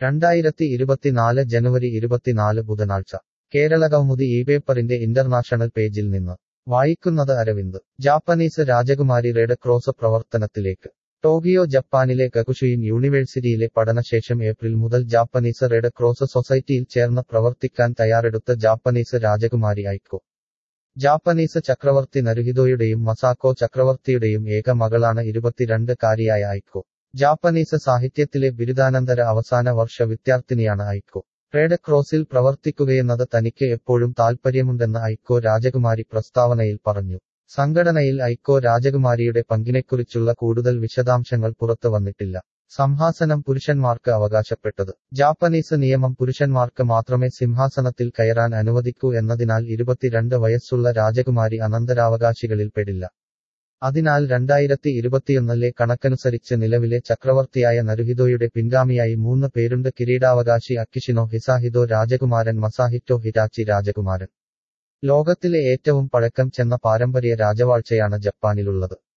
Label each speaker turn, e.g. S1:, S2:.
S1: രണ്ടായിരത്തി ഇരുപത്തിനാല് ജനുവരി ഇരുപത്തിനാല് ബുധനാഴ്ച കേരള കൗമുദി ഈ പേപ്പറിന്റെ ഇന്റർനാഷണൽ പേജിൽ നിന്ന് വായിക്കുന്നത് അരവിന്ദ് ജാപ്പനീസ് രാജകുമാരി റെഡ് ക്രോസ് പ്രവർത്തനത്തിലേക്ക് ടോക്കിയോ ജപ്പാനിലെ ഗകുഷുയിൻ യൂണിവേഴ്സിറ്റിയിലെ പഠനശേഷം ഏപ്രിൽ മുതൽ ജാപ്പനീസ് റെഡ് ക്രോസ് സൊസൈറ്റിയിൽ ചേർന്ന് പ്രവർത്തിക്കാൻ തയ്യാറെടുത്ത ജാപ്പനീസ് രാജകുമാരി ഐക്കോ ജാപ്പനീസ് ചക്രവർത്തി നരുഹിതോയുടെയും മസാക്കോ ചക്രവർത്തിയുടെയും ഏക മകളാണ് ഇരുപത്തിരണ്ട് കാരിയായ ഐക്കോ ജാപ്പനീസ് സാഹിത്യത്തിലെ ബിരുദാനന്തര അവസാന വർഷ വിദ്യാർത്ഥിനിയാണ് ഐക്കോ റെഡ് ക്രോസിൽ പ്രവർത്തിക്കുകയെന്നത് തനിക്ക് എപ്പോഴും താൽപ്പര്യമുണ്ടെന്ന് ഐക്കോ രാജകുമാരി പ്രസ്താവനയിൽ പറഞ്ഞു സംഘടനയിൽ ഐക്കോ രാജകുമാരിയുടെ പങ്കിനെക്കുറിച്ചുള്ള കൂടുതൽ വിശദാംശങ്ങൾ പുറത്തു വന്നിട്ടില്ല സംഹാസനം പുരുഷന്മാർക്ക് അവകാശപ്പെട്ടത് ജാപ്പനീസ് നിയമം പുരുഷന്മാർക്ക് മാത്രമേ സിംഹാസനത്തിൽ കയറാൻ അനുവദിക്കൂ എന്നതിനാൽ ഇരുപത്തിരണ്ട് വയസ്സുള്ള രാജകുമാരി അനന്തരാവകാശികളിൽ പെടില്ല അതിനാൽ രണ്ടായിരത്തി ഇരുപത്തിയൊന്നിലെ കണക്കനുസരിച്ച് നിലവിലെ ചക്രവർത്തിയായ നരുഹിതോയുടെ പിൻഗാമിയായി മൂന്ന് പേരുണ്ട് കിരീടാവകാശി അക്കിഷിനോ ഹിസാഹിതോ രാജകുമാരൻ മസാഹിറ്റോ ഹിറ്റാച്ചി രാജകുമാരൻ ലോകത്തിലെ ഏറ്റവും പഴക്കം ചെന്ന പാരമ്പര്യ രാജവാഴ്ചയാണ് ജപ്പാനിലുള്ളത്